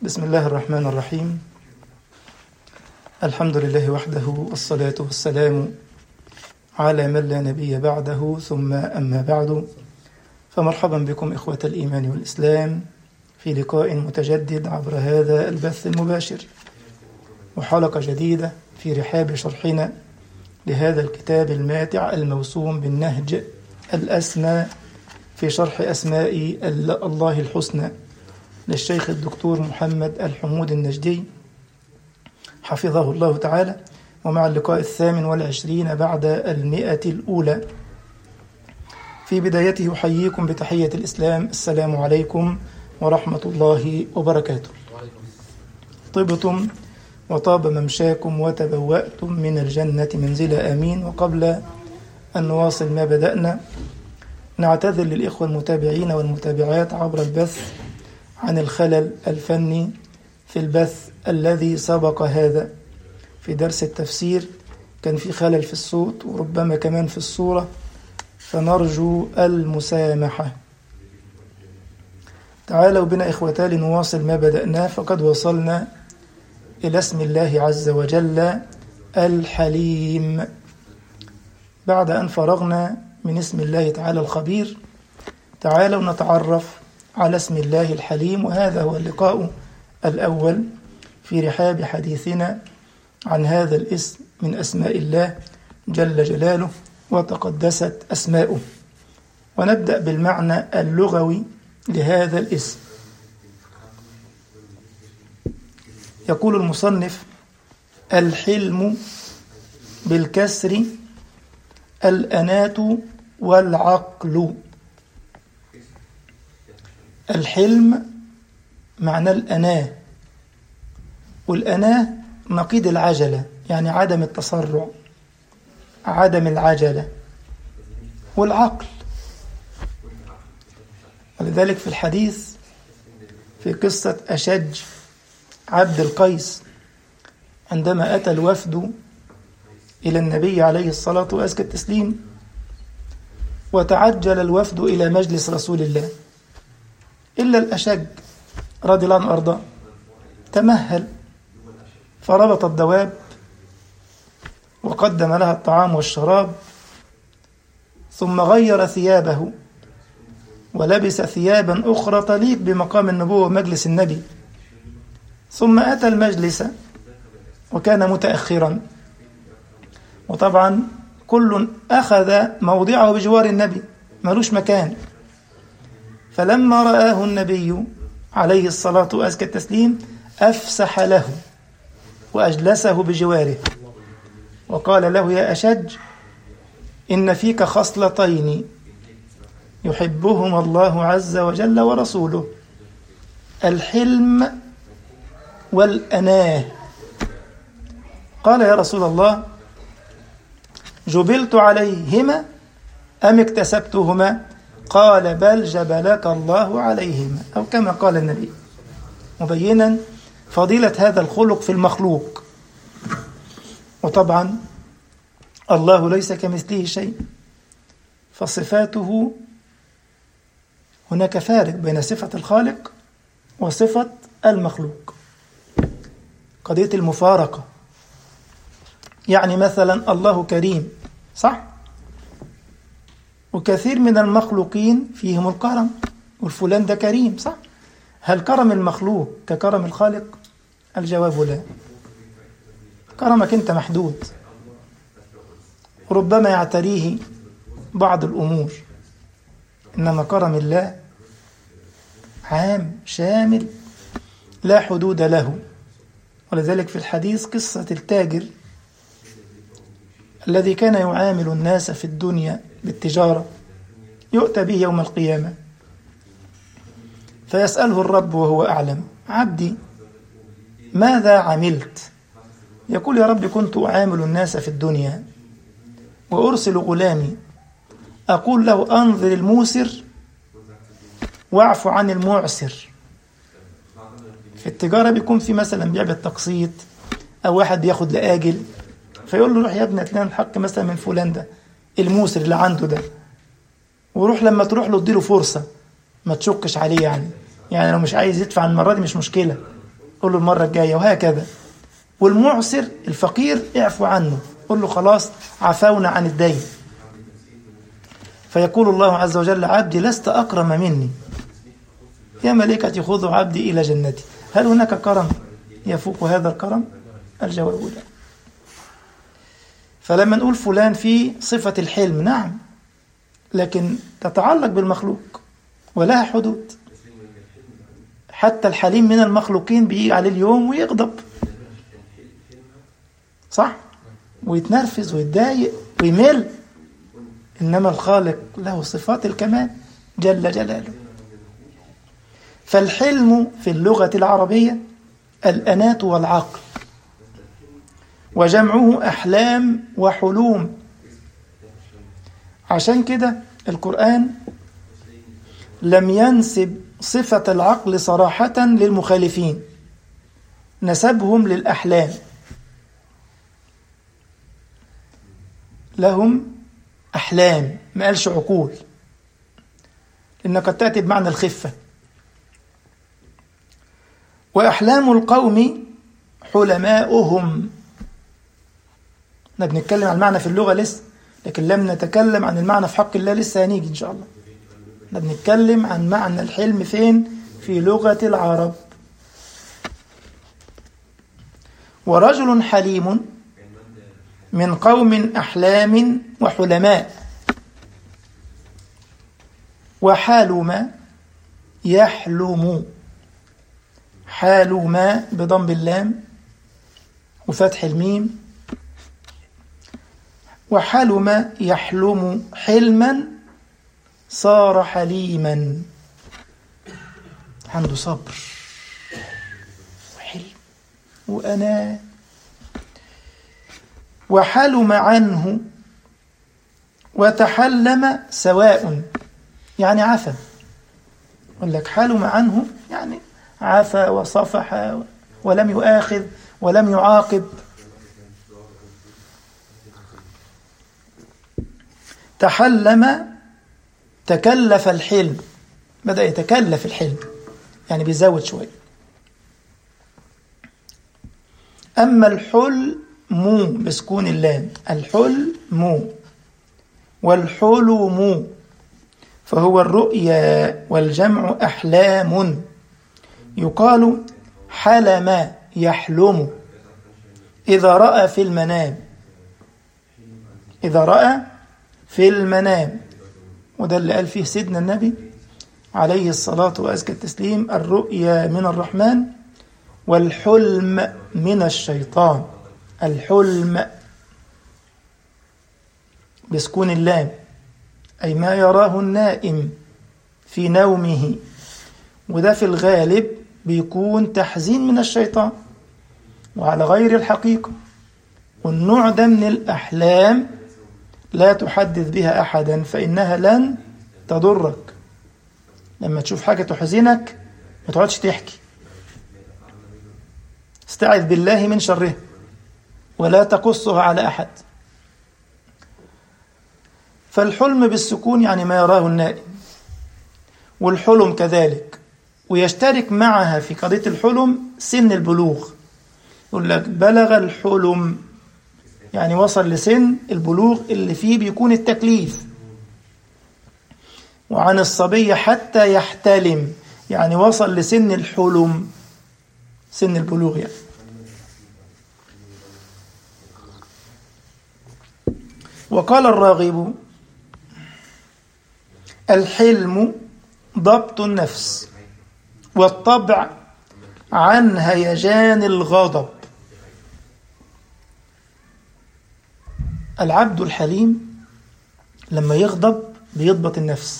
بسم الله الرحمن الرحيم الحمد لله وحده والصلاة والسلام على من لا نبي بعده ثم أما بعد فمرحبا بكم إخوة الإيمان والإسلام في لقاء متجدد عبر هذا البث المباشر وحلقة جديدة في رحاب شرحنا لهذا الكتاب الماتع الموسوم بالنهج الأسنى في شرح أسماء الله الحسنى للشيخ الدكتور محمد الحمود النجدي حفظه الله تعالى ومع اللقاء الثامن والعشرين بعد المئة الأولى في بدايته أحييكم بتحية الإسلام السلام عليكم ورحمة الله وبركاته طبتم وطاب ممشاكم وتبوأتم من الجنة منزلا آمين وقبل أن نواصل ما بدأنا نعتذر للإخوة المتابعين والمتابعات عبر البث عن الخلل الفني في البث الذي سبق هذا في درس التفسير كان في خلل في الصوت وربما كمان في الصورة فنرجو المسامحة تعالوا بنا إخوتا لنواصل ما بدأناه فقد وصلنا إلى اسم الله عز وجل الحليم بعد أن فرغنا من اسم الله تعالى الخبير تعالوا نتعرف على اسم الله الحليم وهذا هو اللقاء الأول في رحاب حديثنا عن هذا الاسم من أسماء الله جل جلاله وتقدست أسماؤه ونبدأ بالمعنى اللغوي لهذا الاسم يقول المصنف الحلم بالكسر الأناة والعقل الحلم معنى الأناة والأناة نقيض العجلة يعني عدم التسرع عدم العجلة والعقل ولذلك في الحديث في قصة أشج عبد القيس عندما أتى الوفد إلى النبي عليه الصلاة وأزكى التسليم وتعجل الوفد إلى مجلس رسول الله إلا الأشج رضي الله عنه أرضاه تمهل فربط الدواب وقدم لها الطعام والشراب ثم غير ثيابه ولبس ثيابا أخرى تليق بمقام النبوة ومجلس النبي ثم أتى المجلس وكان متأخرا وطبعا كل أخذ موضعه بجوار النبي ملوش مكان فلما رآه النبي عليه الصلاة وأزكى التسليم أفسح له وأجلسه بجواره وقال له يا أشج إن فيك خصلتين يحبهما الله عز وجل ورسوله الحلم والأناه قال يا رسول الله جبلت عليهما أم اكتسبتهما قال بل جبلك الله عليهما أو كما قال النبي مبينا فضيلة هذا الخلق في المخلوق وطبعا الله ليس كمثله شيء فصفاته هناك فارق بين صفة الخالق وصفة المخلوق قضية المفارقة يعني مثلا الله كريم صح؟ وكثير من المخلوقين فيهم الكرم والفلان ده كريم صح؟ هل كرم المخلوق ككرم الخالق؟ الجواب لا كرمك أنت محدود ربما يعتريه بعض الأمور إنما كرم الله عام شامل لا حدود له ولذلك في الحديث قصة التاجر الذي كان يعامل الناس في الدنيا بالتجارة يؤتى به يوم القيامة فيسأله الرب وهو أعلم عبدي ماذا عملت يقول يا رب كنت أعامل الناس في الدنيا وأرسل غلامي أقول له أنظر الموسر واعف عن المعسر في التجارة بيكون في مثلا بيع بالتقسيط أو واحد بياخد لآجل فيقول له روح يا ابني هتلاقي الحق مثلا من فلان ده الموسر اللي عنده ده وروح لما تروح له اديله فرصة ما تشكش عليه يعني يعني لو مش عايز يدفع المرة دي مش مشكلة قول له المرة الجاية وهكذا والمعسر الفقير اعفو عنه قل له خلاص عفونا عن الدين فيقول الله عز وجل عبدي لست أكرم مني يا ملائكة خذوا عبدي إلى جنتي هل هناك كرم يفوق هذا الكرم الجواب لا فلما نقول فلان في صفة الحلم نعم لكن تتعلق بالمخلوق ولها حدود حتى الحليم من المخلوقين بيجي عليه اليوم ويغضب صح ويتنرفز ويتضايق ويمل إنما الخالق له صفات الكمال جل جلاله فالحلم في اللغة العربية الأنات والعقل وجمعه أحلام وحلوم عشان كده القرآن لم ينسب صفة العقل صراحة للمخالفين نسبهم للأحلام لهم أحلام ما قالش عقول لأنها قد تأتي بمعنى الخفة وأحلام القوم حلماؤهم احنا بنتكلم عن المعنى في اللغة لسه لكن لم نتكلم عن المعنى في حق الله لسه هنيجي إن شاء الله احنا بنتكلم عن معنى الحلم فين في لغة العرب ورجل حليم من قوم أحلام وحلماء وحالما يحلم حالما بضم اللام وفتح الميم وحلم يحلم حلما صار حليما عنده صبر وحلم وأنا وحلم عنه وتحلم سواء يعني عفى يقول لك حلم عنه يعني عفى وصفح ولم يؤاخذ ولم يعاقب تحلم تكلف الحلم بدأ يتكلف الحلم يعني بيزود شوية أما الحلم بسكون اللام الحلم والحلم فهو الرؤيا والجمع أحلام يقال حلم يحلم إذا رأى في المنام إذا رأى في المنام وده اللي قال فيه سيدنا النبي عليه الصلاة وأزكى التسليم الرؤيا من الرحمن والحلم من الشيطان الحلم بسكون اللام أي ما يراه النائم في نومه وده في الغالب بيكون تحزين من الشيطان وعلى غير الحقيقة والنوع ده من الأحلام لا تحدث بها أحدا فإنها لن تضرك لما تشوف حاجة تحزنك ما تقعدش تحكي استعذ بالله من شره ولا تقصها على أحد فالحلم بالسكون يعني ما يراه النائم والحلم كذلك ويشترك معها في قضية الحلم سن البلوغ يقول لك بلغ الحلم يعني وصل لسن البلوغ اللي فيه بيكون التكليف وعن الصبي حتى يحتلم يعني وصل لسن الحلم سن البلوغ يعني وقال الراغب الحلم ضبط النفس والطبع عن هيجان الغضب العبد الحليم لما يغضب بيضبط النفس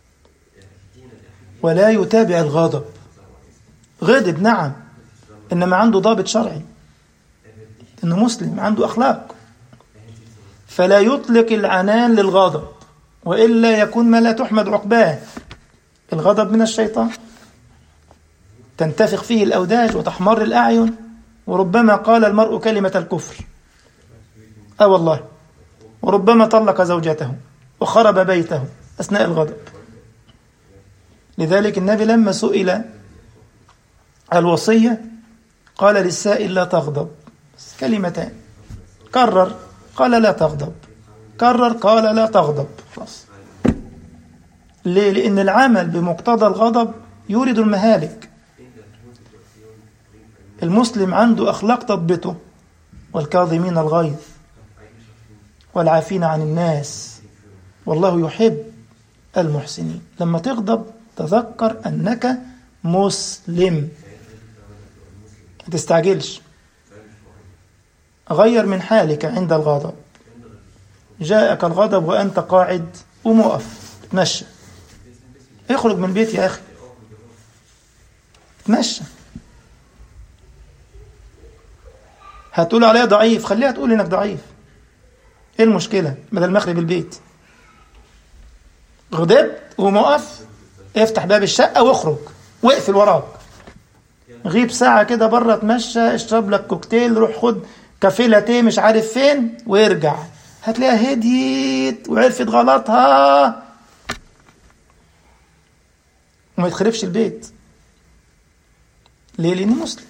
ولا يتابع الغضب غضب نعم إنما عنده ضابط شرعي إنه مسلم عنده أخلاق فلا يطلق العنان للغضب وإلا يكون ما لا تحمد عقباه الغضب من الشيطان تنتفخ فيه الأوداج وتحمر الأعين وربما قال المرء كلمة الكفر أه والله وربما طلق زوجته وخرب بيته أثناء الغضب لذلك النبي لما سئل الوصية قال للسائل لا تغضب كلمتان كرر قال لا تغضب كرر قال لا تغضب خلاص ليه؟ لأن العمل بمقتضى الغضب يورد المهالك المسلم عنده أخلاق تضبطه والكاظمين الغيظ والعافين عن الناس والله يحب المحسنين لما تغضب تذكر أنك مسلم ما تستعجلش غير من حالك عند الغضب جاءك الغضب وأنت قاعد قوم وقف تمشى اخرج من البيت يا أخي تمشى هتقول عليها ضعيف خليها تقول انك ضعيف ايه المشكلة بدل ما اخرب البيت غضبت قوم اقف افتح باب الشقة واخرج واقفل وراك غيب ساعة كده بره اتمشى اشرب لك كوكتيل روح خد كافيه لاتيه مش عارف فين وارجع هتلاقيها هديت وعرفت غلطها وما يتخربش البيت ليه لاني مسلم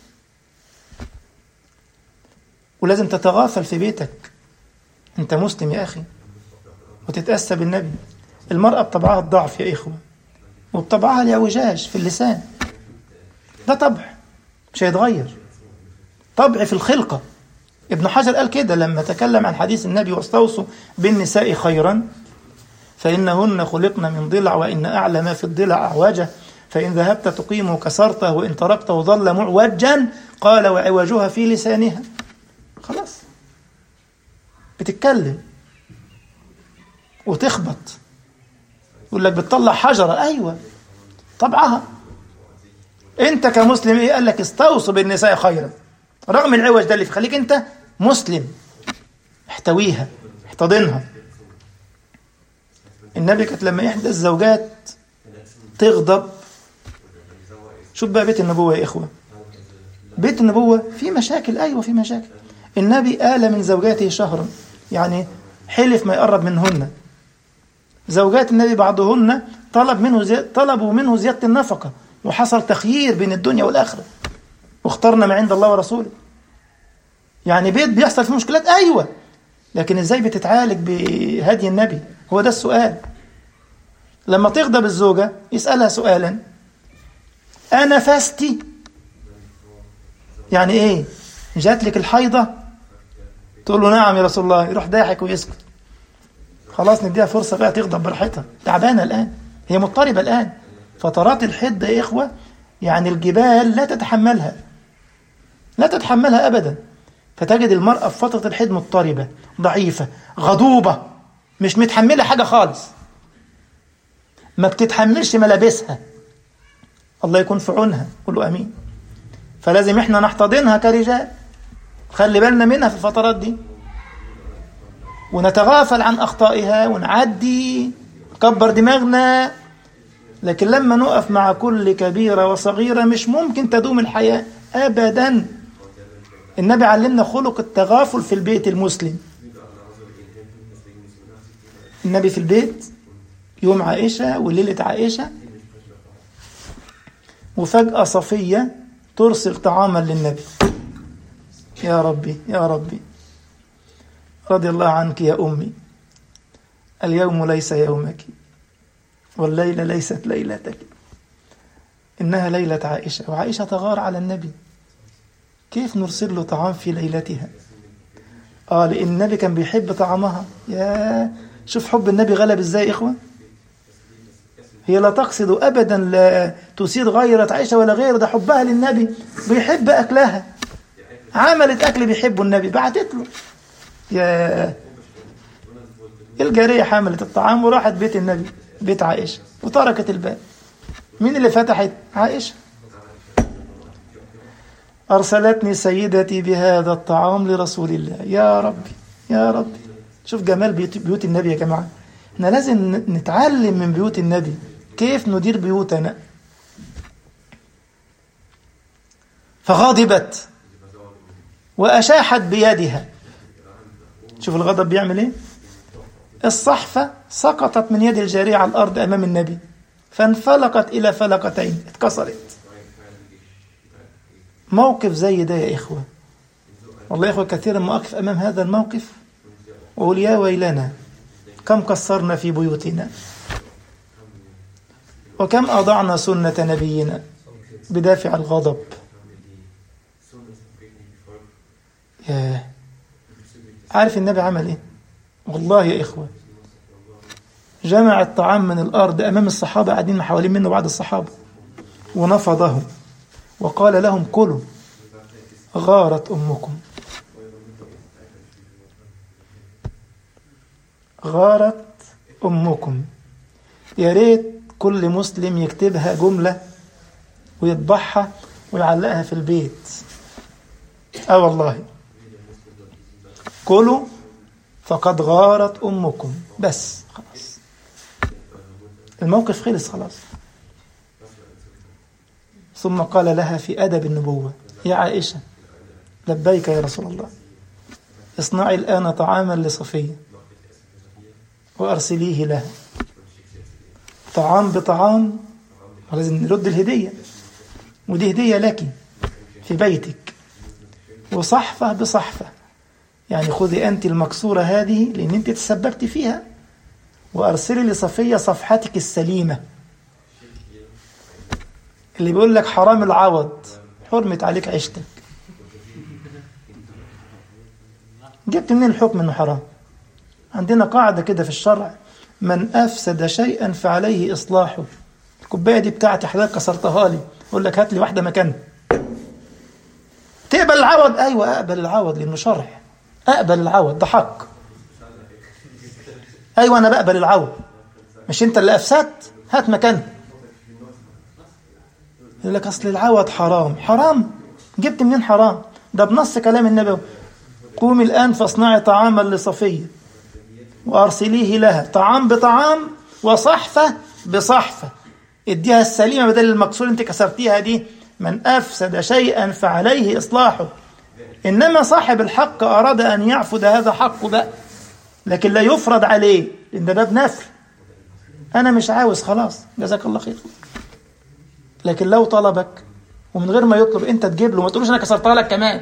ولازم تتغافل في بيتك انت مسلم يا اخي وتتاسى بالنبي المراه بطبعها الضعف يا اخوه وبطبعها الاعوجاج في اللسان ده طبع مش هيتغير طبع في الخلقه ابن حجر قال كده لما تكلم عن حديث النبي واستوصوا بالنساء خيرا فإنهن خلقن من ضلع وإن أعلى ما في الضلع أعوجه فإن ذهبت تقيمه كسرته وإن تركته ظل معوجا قال وعوجها في لسانها خلاص بتتكلم وتخبط يقول لك بتطلع حجرة أيوة طبعها أنت كمسلم إيه قال لك استوصوا بالنساء خيرا رغم العوج ده اللي في خليك أنت مسلم احتويها احتضنها النبي كانت لما إحدى الزوجات تغضب شوف بقى بيت النبوة يا إخوة بيت النبوة في مشاكل أيوة في مشاكل النبي آل من زوجاته شهرا يعني حلف ما يقرب منهن زوجات النبي بعضهن طلب منه زي... طلبوا منه زيادة النفقة وحصل تخيير بين الدنيا والآخرة واخترنا ما عند الله ورسوله يعني بيت بيحصل فيه مشكلات أيوة لكن إزاي بتتعالج بهدي النبي هو ده السؤال لما تغضب الزوجة يسألها سؤالا أنا فاستي يعني إيه جات لك الحيضة تقول له نعم يا رسول الله يروح ضاحك ويسكت خلاص نديها فرصة بقى تغضب براحتها تعبانة الآن هي مضطربة الآن فترات الحدة يا إخوة يعني الجبال لا تتحملها لا تتحملها أبدا فتجد المرأة في فترة الحد مضطربة ضعيفة غضوبة مش متحملة حاجة خالص ما بتتحملش ملابسها الله يكون في عونها قولوا أمين فلازم احنا نحتضنها كرجال خلي بالنا منها في الفترات دي ونتغافل عن أخطائها ونعدي نكبر دماغنا لكن لما نقف مع كل كبيرة وصغيرة مش ممكن تدوم الحياة أبدا النبي علمنا خلق التغافل في البيت المسلم النبي في البيت يوم عائشة وليلة عائشة وفجأة صفية ترسل طعاما للنبي يا ربي يا ربي رضي الله عنك يا أمي اليوم ليس يومك والليلة ليست ليلتك إنها ليلة عائشة وعائشة تغار على النبي كيف نرسل له طعام في ليلتها آه لأن النبي كان بيحب طعامها يا شوف حب النبي غلب إزاي إخوة هي لا تقصد أبدا لا تسيد غيرة عائشة ولا غير ده حبها للنبي بيحب أكلها عملت أكل بيحبه النبي بعتت له يا الجارية حملت الطعام وراحت بيت النبي بيت عائشة وتركت الباب مين اللي فتحت عائشة أرسلتني سيدتي بهذا الطعام لرسول الله يا ربي يا ربي شوف جمال بيوت, بيوت النبي يا جماعة احنا لازم نتعلم من بيوت النبي كيف ندير بيوتنا فغضبت وأشاحت بيدها شوف الغضب بيعمل ايه الصحفة سقطت من يد الجارية على الأرض أمام النبي فانفلقت إلى فلقتين اتكسرت موقف زي ده يا إخوة والله يا إخوة كثيرا ما أقف أمام هذا الموقف وأقول يا ويلنا كم قصرنا في بيوتنا وكم أضعنا سنة نبينا بدافع الغضب ياه عارف النبي عمل ايه والله يا إخوة جمع الطعام من الأرض أمام الصحابة قاعدين حوالين منه بعض الصحابة ونفضهم وقال لهم كلوا غارت أمكم غارت أمكم يا ريت كل مسلم يكتبها جملة ويطبعها ويعلقها في البيت اه والله كلوا فقد غارت أمكم بس خلاص الموقف خلص خلاص ثم قال لها في أدب النبوة يا عائشة لبيك يا رسول الله اصنعي الآن طعاما لصفية وأرسليه لها طعام بطعام ولازم نرد الهدية ودي هدية لك في بيتك وصحفة بصحفة يعني خذي أنت المكسورة هذه لأن أنت تسببت فيها وأرسلي لصفية صفحتك السليمة اللي بيقول لك حرام العوض حرمت عليك عيشتك جبت منين الحكم انه حرام عندنا قاعدة كده في الشرع من أفسد شيئا فعليه إصلاحه الكوباية دي بتاعتي حضرتك كسرتها لي أقول لك هات لي واحدة مكانها تقبل العوض أيوة أقبل العوض لأنه شرع أقبل العوض ده حق أيوة أنا بقبل العوض مش أنت اللي أفسدت هات مكانها يقول لك أصل العوض حرام حرام جبت منين حرام ده بنص كلام النبي قومي الآن فاصنعي طعاما لصفية وأرسليه لها طعام بطعام وصحفة بصحفة اديها السليمة بدل المكسور انت كسرتيها دي من أفسد شيئا فعليه إصلاحه إنما صاحب الحق أراد أن يعفد هذا حقه بقى لكن لا يفرض عليه لأن ده باب نفل أنا مش عاوز خلاص جزاك الله خير لكن لو طلبك ومن غير ما يطلب أنت تجيب له ما تقولوش أنا كسرتها لك كمان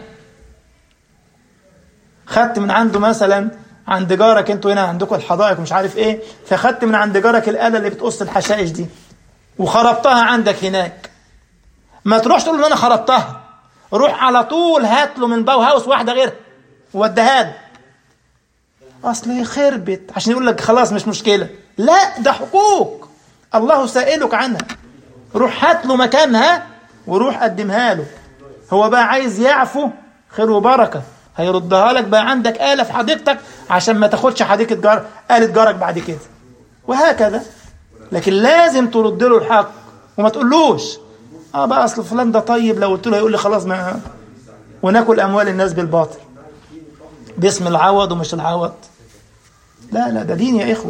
خدت من عنده مثلا عند جارك انتوا هنا عندكم الحدائق ومش عارف ايه فخدت من عند جارك الآلة اللي بتقص الحشائش دي وخربتها عندك هناك ما تروحش تقول له انا خربتها روح على طول هات له من باو هاوس واحده غيرها ووديها له اصل هي خربت عشان يقول لك خلاص مش مشكله لا ده حقوق الله سائلك عنها روح هات له مكانها وروح قدمها له هو بقى عايز يعفو خير وبركه هيردها لك بقى عندك آلة في حديقتك عشان ما تاخدش حديقة جار آلة جارك بعد كده وهكذا لكن لازم ترد له الحق وما تقولوش اه بقى اصل فلان ده طيب لو قلت له هيقول لي خلاص ما وناكل اموال الناس بالباطل باسم العوض ومش العوض لا لا ده دين يا اخوه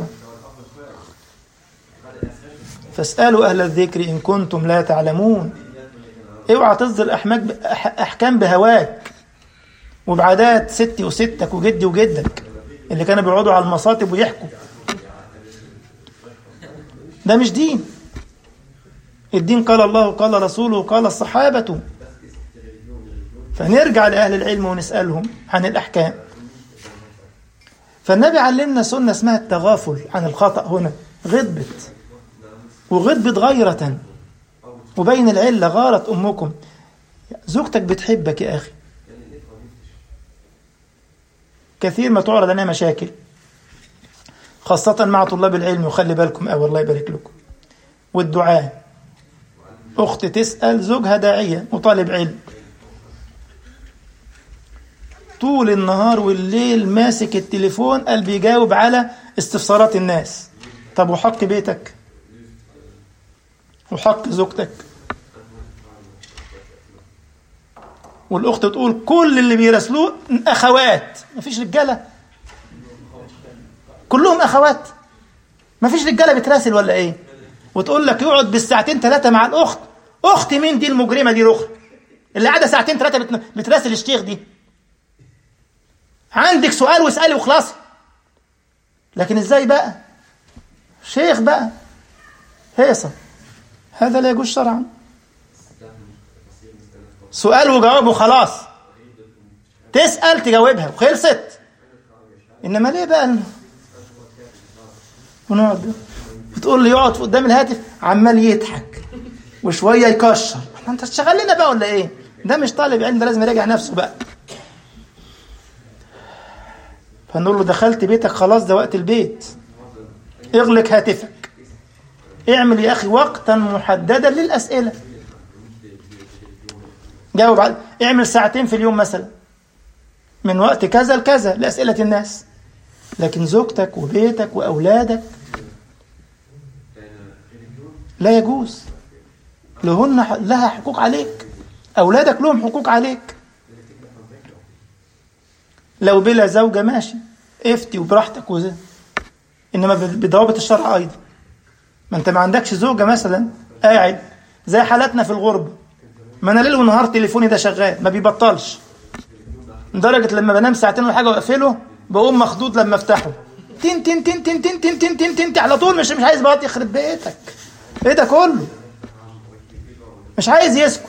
فاسالوا اهل الذكر ان كنتم لا تعلمون اوعى تصدر احماك احكام بهواك وبعادات ستي وستك وجدي وجدك اللي كانوا بيقعدوا على المصاطب ويحكوا ده مش دين الدين قال الله قال رسوله قال الصحابة فنرجع لأهل العلم ونسألهم عن الأحكام فالنبي علمنا سنة اسمها التغافل عن الخطأ هنا غضبت وغضبت غيرة وبين العلة غارت أمكم زوجتك بتحبك يا أخي كثير ما تعرض عليها مشاكل خاصة مع طلاب العلم وخلي بالكم أو الله يبارك لكم والدعاء أخت تسأل زوجها داعية وطالب علم طول النهار والليل ماسك التليفون قال بيجاوب على استفسارات الناس طب وحق بيتك وحق زوجتك والأخت تقول كل اللي بيراسلوه أخوات مفيش رجالة كلهم أخوات مفيش رجالة بتراسل ولا إيه وتقول لك يقعد بالساعتين ثلاثة مع الأخت أخت مين دي المجرمة دي الأخت اللي قاعدة ساعتين ثلاثة بت... بتراسل الشيخ دي عندك سؤال واسألي وخلاص لكن ازاي بقى شيخ بقى هيصة هذا لا يجوز شرعا سؤال وجواب وخلاص تسال تجاوبها وخلصت انما ليه بقى ونقعد بتقول لي يقعد قدام الهاتف عمال يضحك وشويه يكشر انت تشغل لنا بقى ولا ايه ده مش طالب علم ده لازم يراجع نفسه بقى فنقول له دخلت بيتك خلاص ده وقت البيت اغلق هاتفك اعمل يا اخي وقتا محددا للاسئله جاوب على اعمل ساعتين في اليوم مثلا من وقت كذا لكذا لاسئله الناس لكن زوجتك وبيتك واولادك لا يجوز لهن لها حقوق عليك اولادك لهم حقوق عليك لو بلا زوجة ماشي افتي وبراحتك وزي. انما بضوابط الشرع ايضا ما انت ما عندكش زوجة مثلا قاعد زي حالاتنا في الغربة ما انا ليل ونهار تليفوني ده شغال ما بيبطلش لدرجة لما بنام ساعتين ولا حاجة واقفله بقوم مخضوض لما افتحه تين تين تين تين تين تين تين تين تين, تين على طول مش مش عايز بقى يخرب بيتك ايه ده كله مش عايز يسكت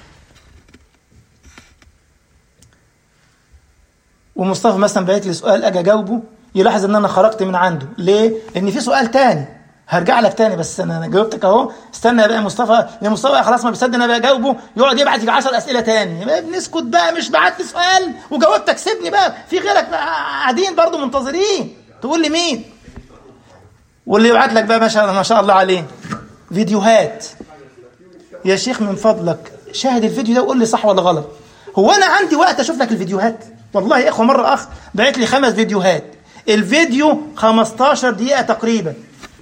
ومصطفى مثلا بعت لي سؤال اجي اجاوبه يلاحظ ان انا خرجت من عنده ليه لان في سؤال تاني هرجع لك تاني بس انا انا جاوبتك اهو استنى يا بقى مصطفى يا مصطفى خلاص ما بيصدق انا بقى اجاوبه يقعد يبعت لي 10 اسئله تاني بقى بنسكت بقى مش بعت لي سؤال وجاوبتك سيبني بقى في غيرك قاعدين برضه منتظرين تقول لي مين واللي يبعت لك بقى ما شاء الله ما شاء الله عليه فيديوهات يا شيخ من فضلك شاهد الفيديو ده وقول لي صح ولا غلط هو انا عندي وقت اشوف لك الفيديوهات والله يا اخوه مره اخ بعت لي خمس فيديوهات الفيديو 15 دقيقه تقريبا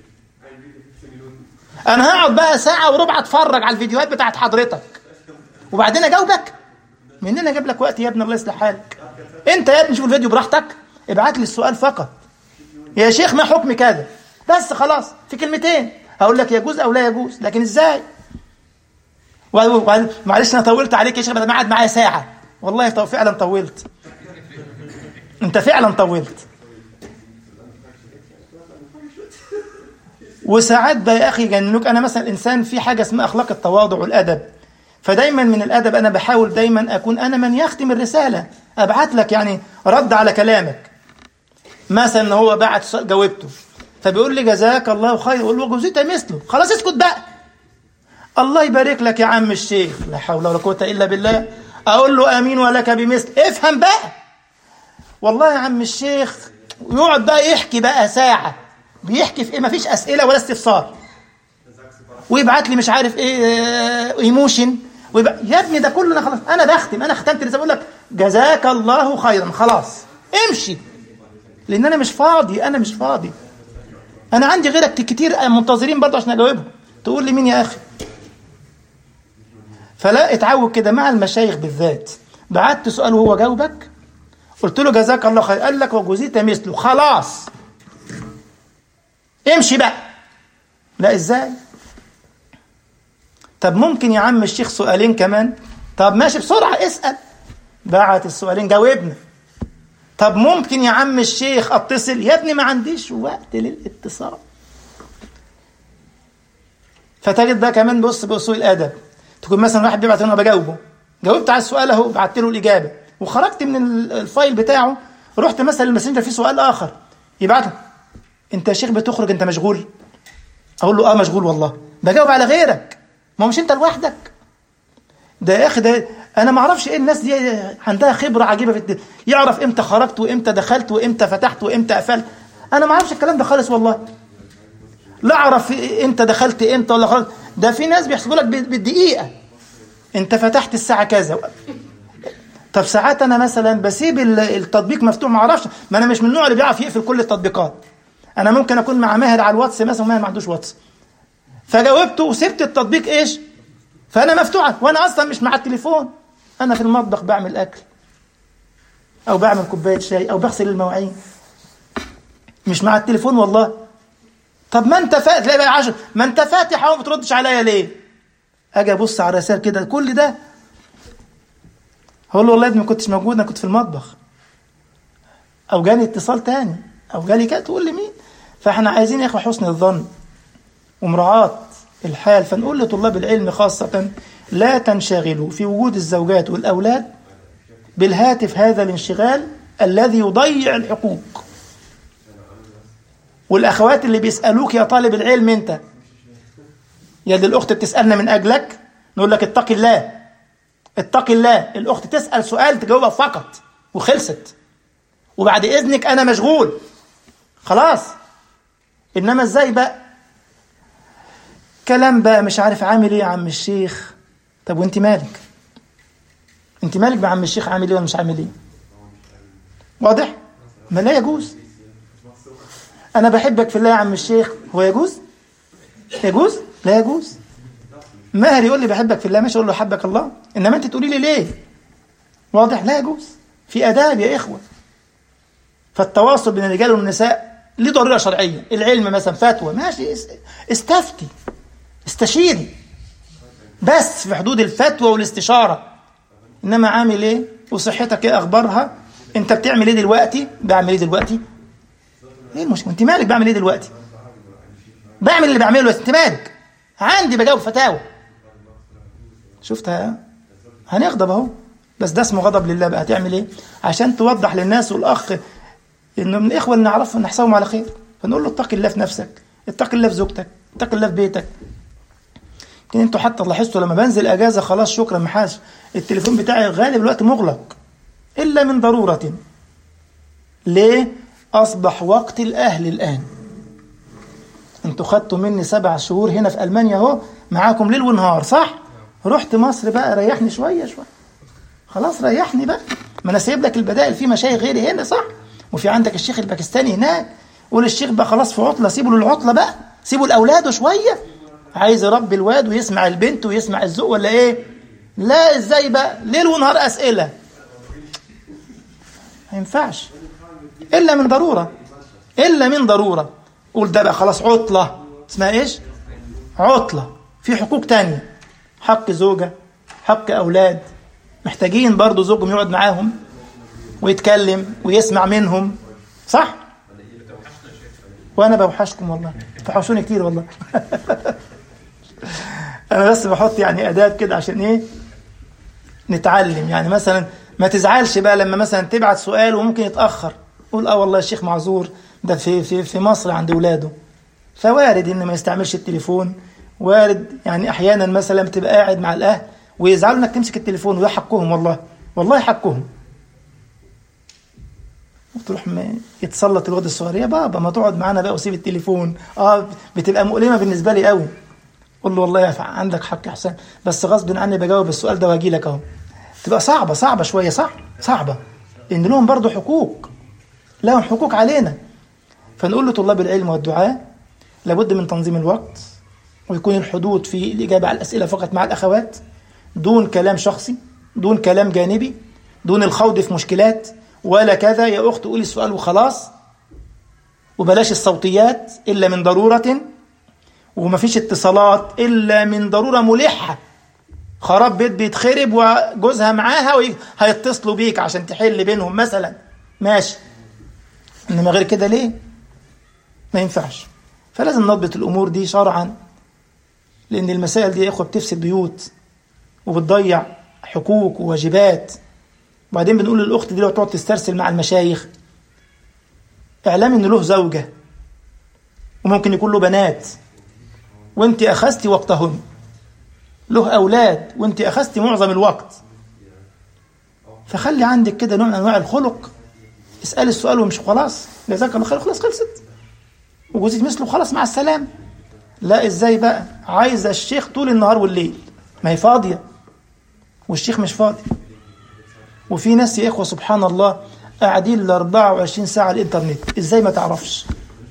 انا هقعد بقى ساعه وربع اتفرج على الفيديوهات بتاعت حضرتك وبعدين اجاوبك منين اجيب لك وقت يا ابني الله يصلح حالك انت يا ابني شوف الفيديو براحتك ابعت لي السؤال فقط يا شيخ ما حكم كذا بس خلاص في كلمتين هقول لك يجوز او لا يجوز لكن ازاي معلش انا طولت عليك يا شيخ بدل ما قعد معايا ساعه والله فعلا طولت انت فعلا طولت وساعات بقى يا اخي يجننوك انا مثلا انسان في حاجه اسمها اخلاق التواضع والادب فدايما من الادب انا بحاول دايما اكون انا من يختم الرساله ابعت لك يعني رد على كلامك مثلا هو بعت جاوبته فبيقول لي جزاك الله خير اقول له جزيت مثله خلاص اسكت بقى الله يبارك لك يا عم الشيخ لا حول ولا قوه الا بالله اقول له امين ولك بمثل افهم بقى والله يا عم الشيخ ويقعد بقى يحكي بقى ساعة بيحكي في ايه مفيش اسئلة ولا استفسار ويبعت لي مش عارف ايه ايموشن ويبقى يا ابني ده كله انا خلاص انا بختم انا ختمت رسالة بقول لك جزاك الله خيرا خلاص امشي لان انا مش فاضي انا مش فاضي انا عندي غيرك كتير منتظرين برضه عشان اجاوبهم تقول لي مين يا اخي فلا اتعود كده مع المشايخ بالذات بعت سؤال وهو جاوبك قلت له جزاك الله خير قال لك وجزيت مثله خلاص امشي بقى لا ازاي طب ممكن يا عم الشيخ سؤالين كمان طب ماشي بسرعة اسأل بعت السؤالين جاوبنا طب ممكن يا عم الشيخ اتصل يا ابني ما عنديش وقت للاتصال فتجد ده كمان بص بأصول الأدب تكون مثلا واحد بيبعت انا بجاوبه جاوبت على السؤال اهو بعت له الإجابة وخرجت من الفايل بتاعه رحت مثلا الماسنجر في سؤال اخر يبعت له انت يا شيخ بتخرج انت مشغول اقول له اه مشغول والله بجاوب على غيرك ما هو مش انت لوحدك ده يا اخي ده انا ما اعرفش ايه الناس دي عندها خبره عجيبه في الدين يعرف امتى خرجت وامتى دخلت وامتى فتحت وامتى قفلت انا ما اعرفش الكلام ده خالص والله لا اعرف انت دخلت امتى ولا خرجت ده في ناس بيحسبوا لك بالدقيقه انت فتحت الساعه كذا طب ساعات انا مثلا بسيب التطبيق مفتوح ما اعرفش ما انا مش من النوع اللي بيعرف يقفل كل التطبيقات انا ممكن اكون مع ماهر على الواتس مثلا وماهر ما عندوش واتس فجاوبته وسبت التطبيق ايش فانا مفتوحه وانا اصلا مش مع التليفون انا في المطبخ بعمل اكل او بعمل كوبايه شاي او بغسل المواعين مش مع التليفون والله طب ما انت فاتح تلاقي بقى عشر ما انت فاتح اهو ما بتردش عليا ليه اجي ابص على الرسائل كده كل ده هقول له والله يا ابني ما كنتش موجود انا كنت في المطبخ او جالي اتصال تاني او جالي كده تقول لي مين فاحنا عايزين يا اخوه حسن الظن ومراعاه الحال فنقول لطلاب العلم خاصه لا تنشغلوا في وجود الزوجات والأولاد بالهاتف هذا الانشغال الذي يضيع الحقوق والأخوات اللي بيسألوك يا طالب العلم أنت يا دي الأخت بتسألنا من أجلك نقول لك اتق الله اتق الله الأخت تسأل سؤال تجاوبها فقط وخلصت وبعد إذنك أنا مشغول خلاص إنما إزاي بقى كلام بقى مش عارف عامل إيه يا عم الشيخ طب وأنت مالك أنت مالك بقى عم الشيخ عامل إيه ولا مش عامل إيه واضح ما لا يجوز أنا بحبك في الله يا عم الشيخ هو يجوز يجوز لا يجوز ماهر يقول لي بحبك في الله ماشي اقول له حبك الله انما انت تقولي لي ليه واضح لا يجوز في اداب يا اخوه فالتواصل بين الرجال والنساء ليه ضروره شرعيه العلم مثلا فتوى ماشي استفتي استشيري بس في حدود الفتوى والاستشاره انما عامل ايه وصحتك ايه اخبارها انت بتعمل ايه دلوقتي بعمل ايه دلوقتي ايه المشكله انت مالك بعمل ايه دلوقتي بعمل اللي بعمله بس انت مالك عندي بجاوب فتاوى شفتها هنغضب اهو بس ده اسمه غضب لله بقى هتعمل ايه عشان توضح للناس والاخ انه من الاخوه اللي نعرفهم نحسبهم على خير فنقول له اتق الله في نفسك اتق الله في زوجتك اتق الله في بيتك يمكن انتوا حتى لاحظتوا لما بنزل اجازه خلاص شكرا محاش التليفون بتاعي غالب الوقت مغلق الا من ضروره ليه اصبح وقت الاهل الان انتوا خدتوا مني سبع شهور هنا في المانيا اهو معاكم ليل ونهار صح رحت مصر بقى ريحني شويه شويه خلاص ريحني بقى ما انا سايب لك البدائل في مشايخ غيري هنا صح وفي عندك الشيخ الباكستاني هناك قول الشيخ بقى خلاص في عطله سيبوا للعطله بقى سيبوا لاولاده شويه عايز يربي الواد ويسمع البنت ويسمع الذوق ولا ايه لا ازاي بقى ليل ونهار اسئله ما ينفعش الا من ضروره الا من ضروره قول ده بقى خلاص عطله اسمها ايش عطله في حقوق تانية حق زوجة حق أولاد محتاجين برضو زوجهم يقعد معاهم ويتكلم ويسمع منهم صح وأنا بوحشكم والله توحشوني كتير والله أنا بس بحط يعني أداة كده عشان إيه نتعلم يعني مثلا ما تزعلش بقى لما مثلا تبعت سؤال وممكن يتأخر قول اه والله الشيخ معذور ده في في في مصر عند اولاده فوارد ان ما يستعملش التليفون وارد يعني احيانا مثلا بتبقى قاعد مع الاهل ويزعلوا انك تمسك التليفون وده حقهم والله والله حقهم وتروح يتسلط الواد الصغير يا بابا ما تقعد معانا بقى وسيب التليفون اه بتبقى مؤلمه بالنسبه لي قوي قول له والله يا عندك حق يا حسام بس غصب عني بجاوب السؤال ده واجي لك اهو تبقى صعبه صعبه شويه صح صعبه لان لهم برضه حقوق لهم حقوق علينا فنقول لطلاب العلم والدعاء لابد من تنظيم الوقت ويكون الحدود في الإجابة على الأسئلة فقط مع الأخوات دون كلام شخصي دون كلام جانبي دون الخوض في مشكلات ولا كذا يا أخت قولي السؤال وخلاص وبلاش الصوتيات إلا من ضرورة وما فيش اتصالات إلا من ضرورة ملحة خراب بيت بيتخرب وجوزها معاها وهيتصلوا بيك عشان تحل بينهم مثلا ماشي إنما غير كده ليه ما ينفعش فلازم نضبط الأمور دي شرعا لأن المسائل دي يا إخوة بتفسد بيوت وبتضيع حقوق وواجبات وبعدين بنقول للأخت دي لو تقعد تسترسل مع المشايخ اعلمي إن له زوجة وممكن يكون له بنات وانت أخذتي وقتهن له أولاد وانت أخذتي معظم الوقت فخلي عندك كده نوع من أنواع الخلق اسألي السؤال ومش خلاص جزاك الله خير خلاص خلصت وجوزك مثله خلاص مع السلامه لا ازاي بقى عايزه الشيخ طول النهار والليل ما هي فاضيه والشيخ مش فاضي وفي ناس يا اخوه سبحان الله قاعدين ال 24 ساعه على الانترنت ازاي ما تعرفش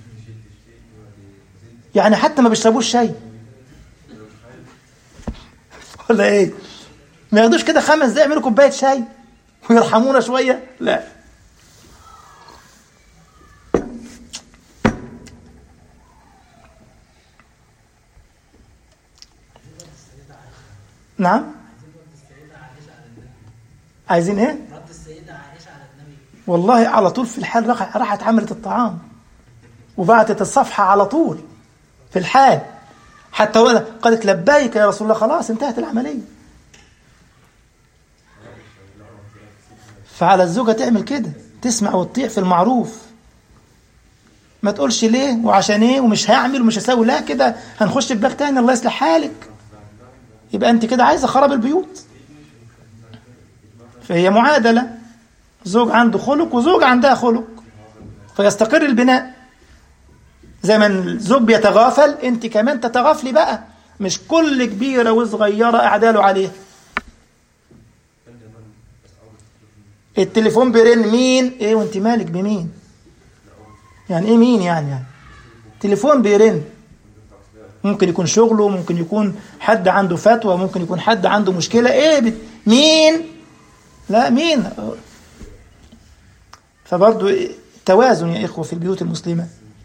يعني حتى ما بيشربوش شاي ولا ايه ما ياخدوش كده خمس دقايق يعملوا كوبايه شاي ويرحمونا شويه لا نعم عايزين ايه رد السيدة عائشة على النبي والله على طول في الحال راح- راحت عملت الطعام وبعتت الصفحة على طول في الحال حتى ولا قالت لبيك يا رسول الله خلاص انتهت العملية فعلى الزوجة تعمل كده تسمع وتطيع في المعروف ما تقولش ليه وعشان ايه ومش هعمل ومش هسوي لا كده هنخش في باغ تاني الله يصلح حالك يبقى انت كده عايزه خراب البيوت فهي معادله زوج عنده خلق وزوج عندها خلق فيستقر البناء زي ما الزوج بيتغافل انت كمان تتغافلي بقى مش كل كبيره وصغيره قاعده له عليها التليفون بيرن مين ايه وانت مالك بمين يعني ايه مين يعني, يعني تليفون بيرن ممكن يكون شغله ممكن يكون حد عنده فتوى ممكن يكون حد عنده مشكلة ايه بت... مين لا مين فبرضو توازن يا إخوة في البيوت المسلمة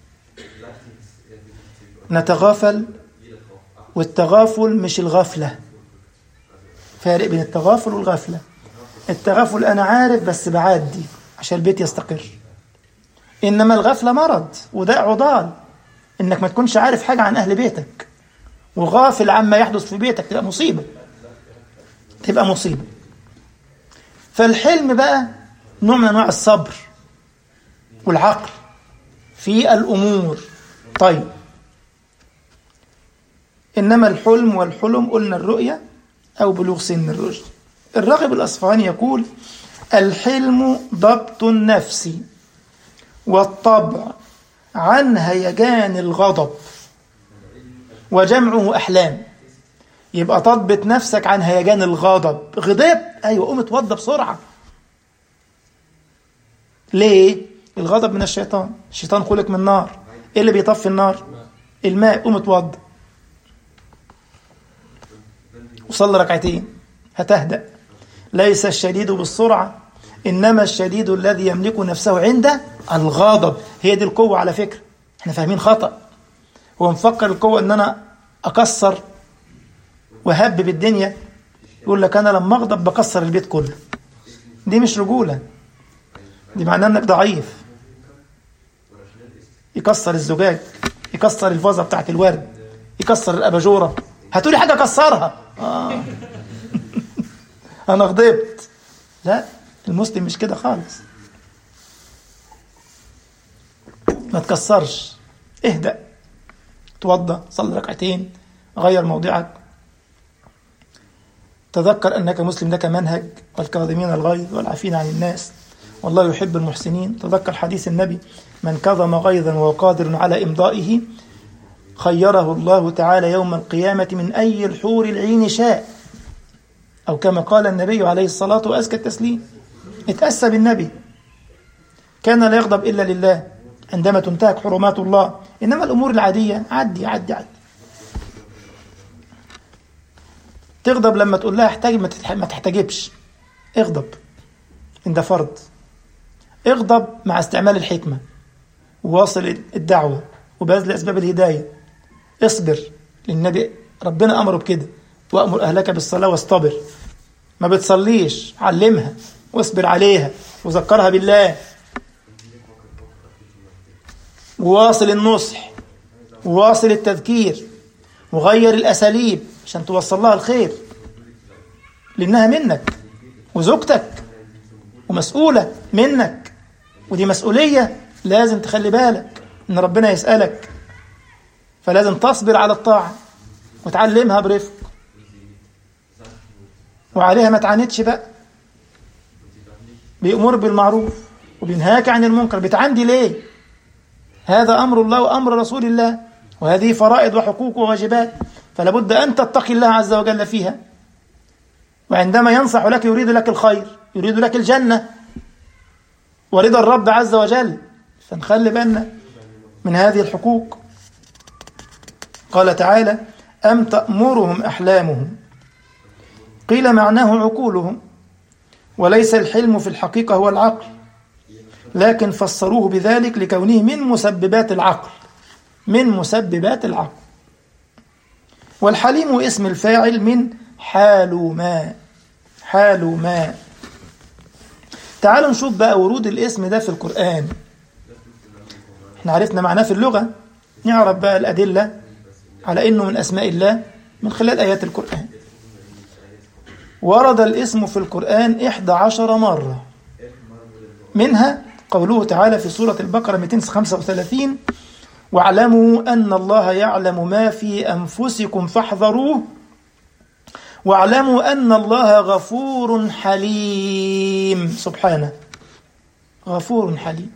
نتغافل والتغافل مش الغفلة فارق بين التغافل والغفلة التغافل أنا عارف بس بعدي عشان البيت يستقر إنما الغفلة مرض وده عضال إنك ما تكونش عارف حاجة عن أهل بيتك وغافل عما يحدث في بيتك تبقى مصيبة تبقى مصيبة فالحلم بقى نوع من أنواع الصبر والعقل في الأمور طيب إنما الحلم والحلم قلنا الرؤية أو بلوغ سن الرشد الراغب الأصفهاني يقول الحلم ضبط النفس والطبع عن هيجان الغضب وجمعه أحلام يبقى تضبط نفسك عن هيجان الغضب غضبت أيوة قوم اتوضى بسرعة ليه؟ الغضب من الشيطان الشيطان خلق من نار ايه اللي بيطفي النار؟ الماء قوم اتوضى وصلي ركعتين هتهدأ ليس الشديد بالسرعة إنما الشديد الذي يملك نفسه عند الغضب هي دي القوة على فكرة احنا فاهمين خطأ هو مفكر القوة ان انا اكسر وهبب الدنيا يقول لك انا لما اغضب بكسر البيت كله دي مش رجولة دي معناه انك ضعيف يكسر الزجاج يكسر الفازة بتاعت الورد يكسر الاباجورة هتقولي حاجة كسرها آه. انا غضبت لا المسلم مش كده خالص ما تكسرش اهدأ توضى صلي ركعتين غير موضعك تذكر أنك مسلم لك منهج والكاظمين الغيظ والعافين عن الناس والله يحب المحسنين تذكر حديث النبي من كظم غيظا وهو قادر على إمضائه خيره الله تعالى يوم القيامة من أي الحور العين شاء أو كما قال النبي عليه الصلاة وأزكى التسليم اتأسى بالنبي كان لا يغضب إلا لله عندما تنتهك حرمات الله إنما الأمور العادية عدي عدي عدي تغضب لما تقول لها احتاج ما تحتجبش اغضب إن ده فرض اغضب مع استعمال الحكمة وواصل الدعوة وبذل أسباب الهداية اصبر للنبي ربنا أمره بكده وأمر أهلك بالصلاة واصطبر ما بتصليش علمها واصبر عليها وذكرها بالله وواصل النصح وواصل التذكير وغير الأساليب عشان توصل لها الخير لأنها منك وزوجتك ومسؤولة منك ودي مسؤولية لازم تخلي بالك إن ربنا يسألك فلازم تصبر على الطاعة وتعلمها برفق وعليها ما تعاندش بقى بيأمر بالمعروف وبينهاك عن المنكر بتعندي ليه هذا أمر الله وأمر رسول الله وهذه فرائض وحقوق وواجبات فلا بد أن تتقي الله عز وجل فيها وعندما ينصح لك يريد لك الخير يريد لك الجنة ورضا الرب عز وجل فنخلي بالنا من هذه الحقوق قال تعالى أم تأمرهم أحلامهم قيل معناه عقولهم وليس الحلم في الحقيقة هو العقل لكن فسروه بذلك لكونه من مسببات العقل من مسببات العقل والحليم اسم الفاعل من حال ما حال ما تعالوا نشوف بقى ورود الاسم ده في القرآن احنا عرفنا معناه في اللغة نعرف بقى الأدلة على إنه من أسماء الله من خلال آيات القرآن ورد الاسم في القرآن إحدى عشر مرة منها قوله تعالى في سورة البقرة 235 واعلموا أن الله يعلم ما في أنفسكم فاحذروه واعلموا أن الله غفور حليم سبحانه غفور حليم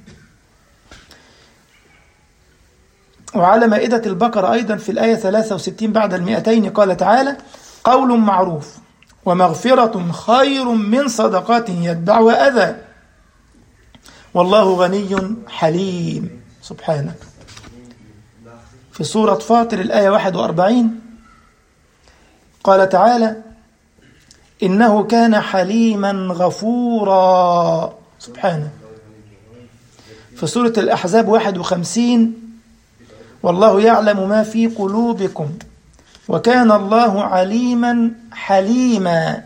وعلى مائدة البقرة أيضا في الآية 63 بعد المئتين قال تعالى قول معروف ومغفرة خير من صدقات يتبعها أذى والله غني حليم سبحانه في سورة فاطر الآية 41 قال تعالى إنه كان حليما غفورا سبحانه في سورة الأحزاب 51 والله يعلم ما في قلوبكم وكان الله عليما حليما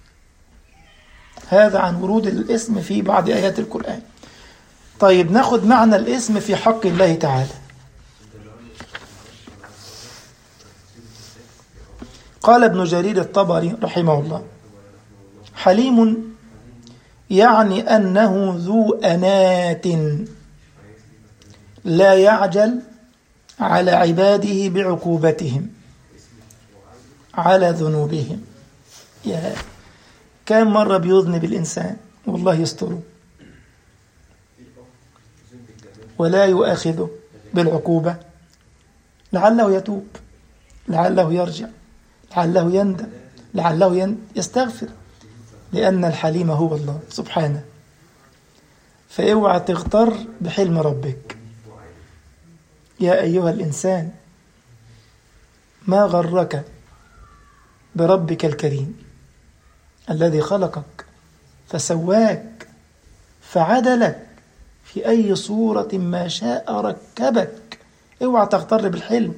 هذا عن ورود الاسم في بعض آيات القرآن طيب ناخد معنى الاسم في حق الله تعالى قال ابن جرير الطبري رحمه الله حليم يعني أنه ذو أنات لا يعجل على عباده بعقوبتهم على ذنوبهم يا كم مرة بيذنب الإنسان والله يستره ولا يؤاخذه بالعقوبة لعله يتوب لعله يرجع لعله يندم لعله يستغفر لأن الحليم هو الله سبحانه فاوعى تغتر بحلم ربك يا أيها الإنسان ما غرك بربك الكريم الذي خلقك فسواك فعدلك في أي صورة ما شاء ركبك اوعى تغتر بالحلم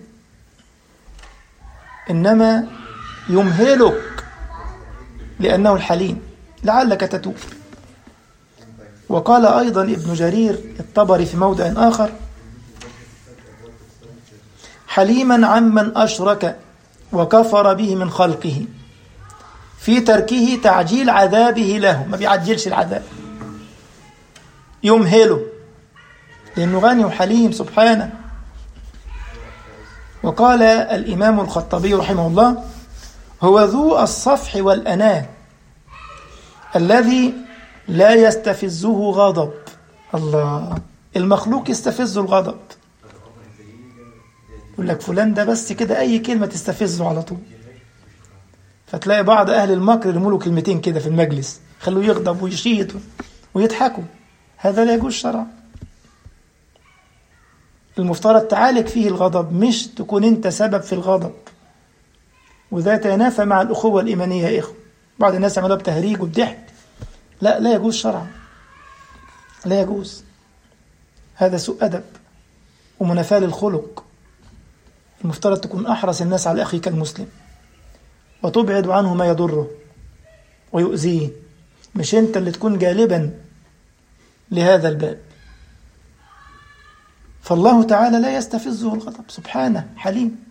إنما يمهلك لأنه الحليم لعلك تتوب وقال أيضا ابن جرير الطبري في موضع آخر حليما عمن أشرك وكفر به من خلقه في تركه تعجيل عذابه له ما بيعجلش العذاب يمهله لأنه غني وحليم سبحانه وقال الإمام الخطابي رحمه الله هو ذو الصفح والأناة الذي لا يستفزه غضب الله المخلوق يستفزه الغضب يقول لك فلان ده بس كده أي كلمة تستفزه على طول فتلاقي بعض أهل المكر يرموا له كلمتين كده في المجلس خلوه يغضب ويشيط ويضحكوا هذا لا يجوز شرعا المفترض تعالج فيه الغضب مش تكون انت سبب في الغضب وده يتنافى مع الأخوة الإيمانية يا إخوة بعض الناس يعملوها بتهريج وبضحك لا لا يجوز شرعا لا يجوز هذا سوء أدب ومنافاة للخلق المفترض تكون أحرص الناس على أخيك المسلم وتبعد عنه ما يضره ويؤذيه مش أنت اللي تكون جالبا لهذا الباب فالله تعالى لا يستفزه الغضب سبحانه حليم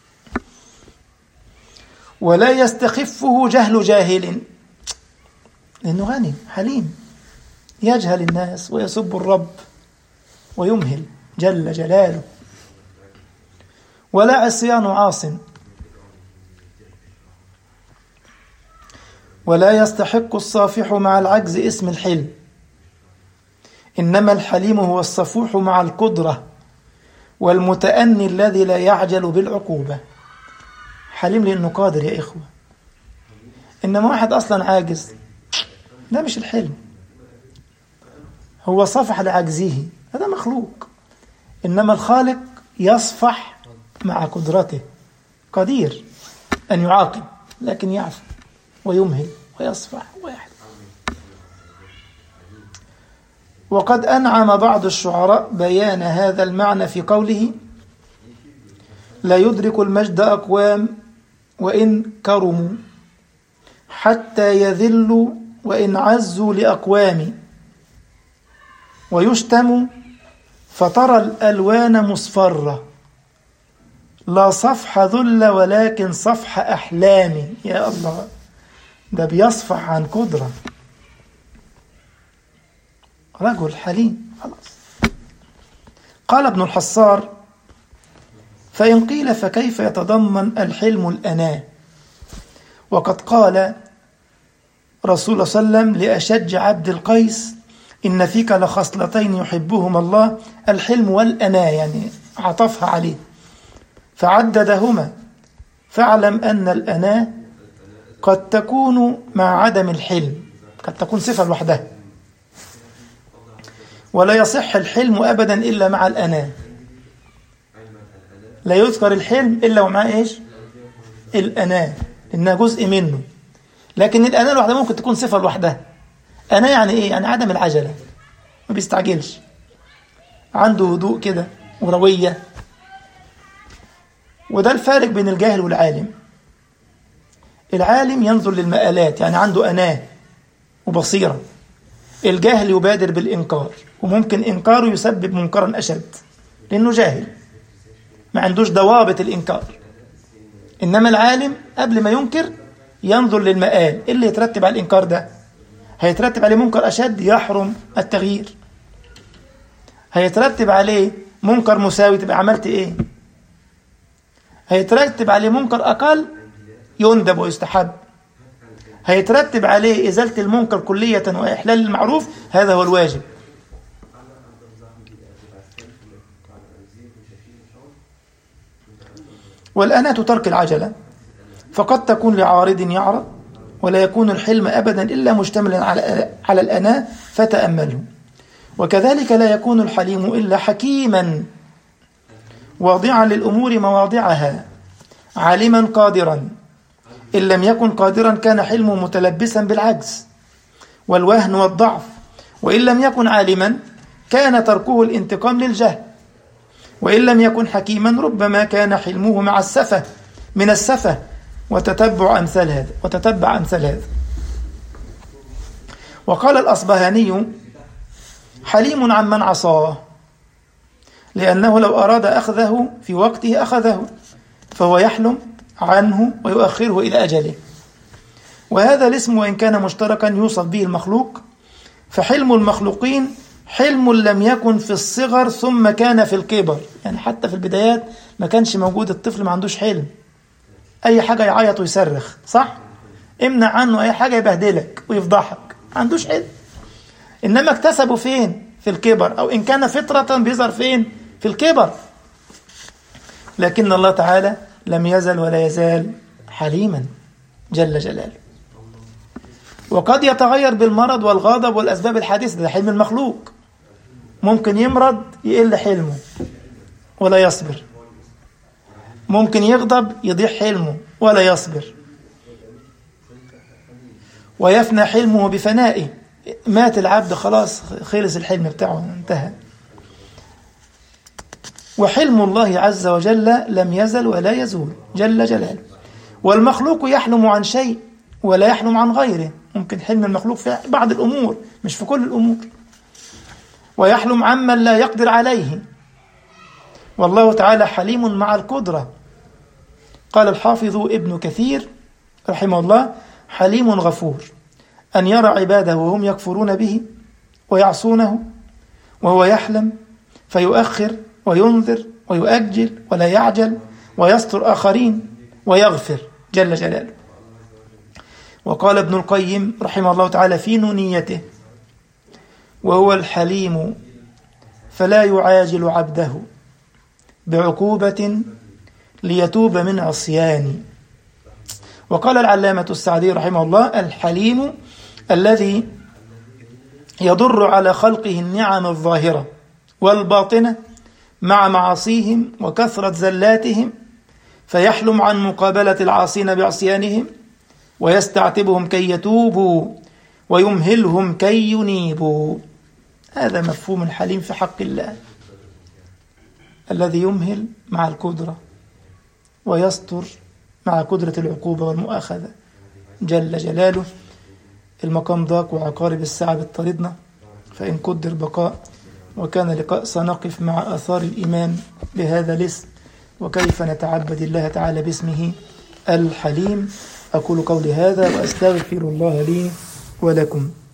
ولا يستخفه جهل جاهل لأنه غني حليم يجهل الناس ويسب الرب ويمهل جل جلاله ولا عصيان عاص ولا يستحق الصافح مع العجز اسم الحلم إنما الحليم هو الصفوح مع القدرة والمتأني الذي لا يعجل بالعقوبة حليم لأنه قادر يا إخوة إنما واحد أصلا عاجز ده مش الحلم هو صفح لعجزه هذا مخلوق إنما الخالق يصفح مع قدرته قدير أن يعاقب لكن يعفو ويمهل ويصفح ويحلم وقد أنعم بعض الشعراء بيان هذا المعنى في قوله لا يدرك المجد أقوام وإن كرموا حتى يذلوا وإن عزوا لأقوام ويشتم فترى الألوان مصفرة لا صفح ذل ولكن صفح أحلام يا الله ده بيصفح عن قدرة رجل حليم خلاص قال ابن الحصار فإن قيل فكيف يتضمن الحلم الأناة وقد قال رسول الله صلى الله عليه وسلم لأشج عبد القيس إن فيك لخصلتين يحبهما الله الحلم والأناة يعني عطفها عليه فعددهما فاعلم أن الأناة قد تكون مع عدم الحلم قد تكون صفة لوحدها ولا يصح الحلم أبدا إلا مع الأناة لا يذكر الحلم إلا ومعاه إيش الأناة إنها جزء منه لكن الأناة لوحدها ممكن تكون صفة لوحدها أنا يعني إيه يعني عدم العجلة ما بيستعجلش عنده هدوء كده وروية وده الفارق بين الجاهل والعالم العالم ينظر للمآلات يعني عنده أناة وبصيرة الجاهل يبادر بالإنكار وممكن إنكاره يسبب منكرا أشد لأنه جاهل ما عندوش ضوابط الإنكار إنما العالم قبل ما ينكر ينظر للمآل إيه اللي يترتب على الإنكار ده هيترتب عليه منكر أشد يحرم التغيير هيترتب عليه منكر مساوي تبقى عملت إيه هيترتب عليه منكر أقل يندب ويستحب هيترتب عليه إزالة المنكر كلية وإحلال المعروف هذا هو الواجب والأناة ترك العجلة فقد تكون لعارض يعرض ولا يكون الحلم أبدا إلا مشتملا على على الأناة فتأمله وكذلك لا يكون الحليم إلا حكيما واضعا للأمور مواضعها عالما قادرا إن لم يكن قادرا كان حلمه متلبسا بالعجز والوهن والضعف وإن لم يكن عالما كان تركه الانتقام للجهل وإن لم يكن حكيما ربما كان حلمه مع السفة من السفة وتتبع أمثال هذا وتتبع أمثال هذا وقال الأصبهاني حليم عن من عصاه لأنه لو أراد أخذه في وقته أخذه فهو يحلم عنه ويؤخره إلى أجله وهذا الاسم وإن كان مشتركا يوصف به المخلوق فحلم المخلوقين حلم لم يكن في الصغر ثم كان في الكبر يعني حتى في البدايات ما كانش موجود الطفل ما عندوش حلم أي حاجة يعيط ويصرخ صح؟ امنع عنه أي حاجة يبهدلك ويفضحك ما عندوش حلم إنما اكتسبوا فين؟ في الكبر أو إن كان فطرة بيظهر فين؟ في الكبر لكن الله تعالى لم يزل ولا يزال حليما جل جلاله وقد يتغير بالمرض والغضب والأسباب الحادثة ده حلم المخلوق ممكن يمرض يقل حلمه ولا يصبر ممكن يغضب يضيع حلمه ولا يصبر ويفنى حلمه بفنائه مات العبد خلاص خلص الحلم بتاعه انتهى وحلم الله عز وجل لم يزل ولا يزول جل جلاله والمخلوق يحلم عن شيء ولا يحلم عن غيره ممكن حلم المخلوق في بعض الأمور مش في كل الأمور ويحلم عمن لا يقدر عليه والله تعالى حليم مع القدرة قال الحافظ ابن كثير رحمه الله حليم غفور أن يرى عباده وهم يكفرون به ويعصونه وهو يحلم فيؤخر وينذر ويؤجل ولا يعجل ويستر آخرين ويغفر جل جلاله وقال ابن القيم رحمه الله تعالى في نونيته وهو الحليم فلا يعاجل عبده بعقوبة ليتوب من عصيان وقال العلامة السعدي رحمه الله الحليم الذي يضر على خلقه النعم الظاهرة والباطنة مع معاصيهم وكثرة زلاتهم فيحلم عن مقابلة العاصين بعصيانهم ويستعتبهم كي يتوبوا ويمهلهم كي ينيبوا هذا مفهوم الحليم في حق الله الذي يمهل مع القدرة ويستر مع قدرة العقوبة والمؤاخذة جل جلاله المقام ضاق وعقارب الساعة بتطردنا فإن قدر بقاء وكان لقاء سنقف مع آثار الإيمان بهذا الاسم وكيف نتعبد الله تعالى باسمه الحليم أقول قولي هذا وأستغفر الله لي ولكم